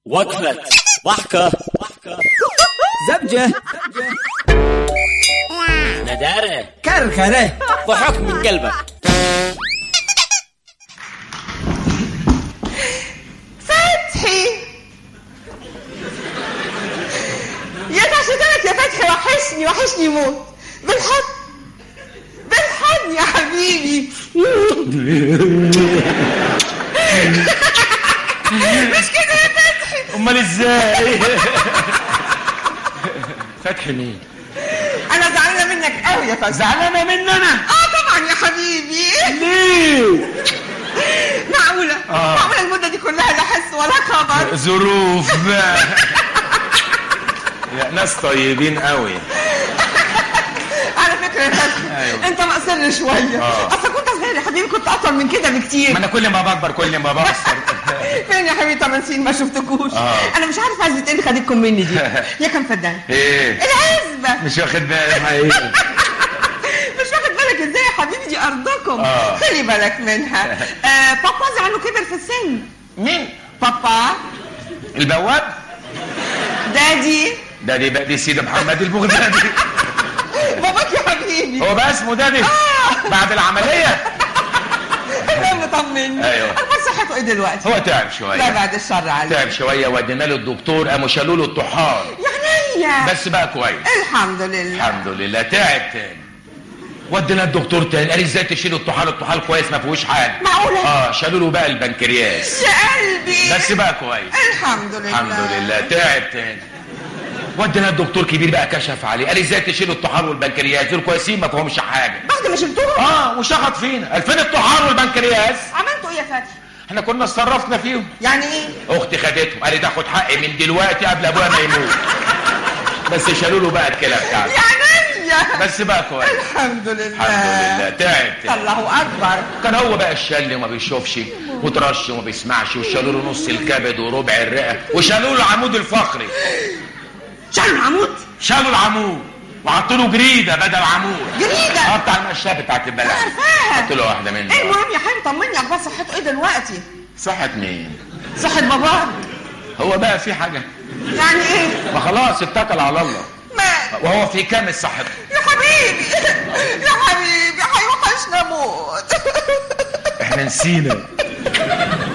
وقفة ضحكة زبجة ندارة كركرة ضحك من قلبك فتحي يا تعشتك يا فتحي وحشني وحشني موت بالحضن بالحضن يا حبيبي مش كده يا فتحي امال ازاي فتحي مين انا زعلانه منك قوي يا فتحي زعلانه مني انا اه طبعا يا حبيبي ليه معقوله آه. معقوله المده دي كلها لا حس ولا خبر ظروف بقى يا ناس طيبين قوي على فكره يا فتحي أيوة. انت مقصر شويه آه. اصل كنت صغير يا حبيبي كنت اطول من كده بكتير ما انا كل ما بكبر كل ما بقصر فين يا حبيبي 8 سنين ما شفتكوش آه. انا مش عارف عزة ايه اللي خدتكم مني دي يا كم فدان ايه العزبة مش واخد بالي حقيقي مش واخد بالك ازاي يا حبيبي دي ارضكم آه. خلي بالك منها آه بابا زعله كبر في السن مين بابا البواب دادي ده دي بقى دي سيدي محمد البغدادي باباك يا حبيبي هو بقى اسمه دادي بعد العمليه انا مطمني أيوة. اخبار صحته ايه دلوقتي هو تعب لا شويه بعد الشر عليك تعب شويه ودينا له الدكتور قاموا شالوا له الطحال يا عينيا بس بقى كويس الحمد لله الحمد لله تعب تاني ودينا الدكتور تاني قال ازاي تشيل الطحال الطحال كويس ما فيهوش حاجه معقولة؟ اه شالوا له بقى البنكرياس يا قلبي بس بقى كويس الحمد لله الحمد لله تعب تاني ودينا الدكتور كبير بقى كشف عليه قال ازاي تشيل الطحال والبنكرياس دول كويسين ما فيهمش حاجه بعد ما شلتوهم اه وشخط فينا قال فين الطحال والبنكرياس عملتوا ايه يا فتحي احنا كنا اتصرفنا فيهم يعني ايه اختي خدتهم قالت تاخد حقي من دلوقتي قبل ابويا ما يموت بس شالوا له بقى الكلى بتاعته يا عينيا بس بقى كويس الحمد لله الحمد لله تعب تعب الله اكبر كان هو بقى الشل وما بيشوفش وترش وما بيسمعش وشالوا له نص الكبد وربع الرئه وشالوا له العمود الفقري شال عمود شالوا العمود وحطوا له جريده بدل عمود جريدة؟ اه بتاع المشاه بتاعت البلد عارفاها. حط له واحده منه المهم يا حبيبي طمني اخبار صحته ايه دلوقتي صحة مين صحة باباك هو بقى في حاجه يعني ايه ما خلاص اتكل على الله ما وهو في كامل صحته يا حبيبي يا حبيبي هيوحشنا موت احنا نسينا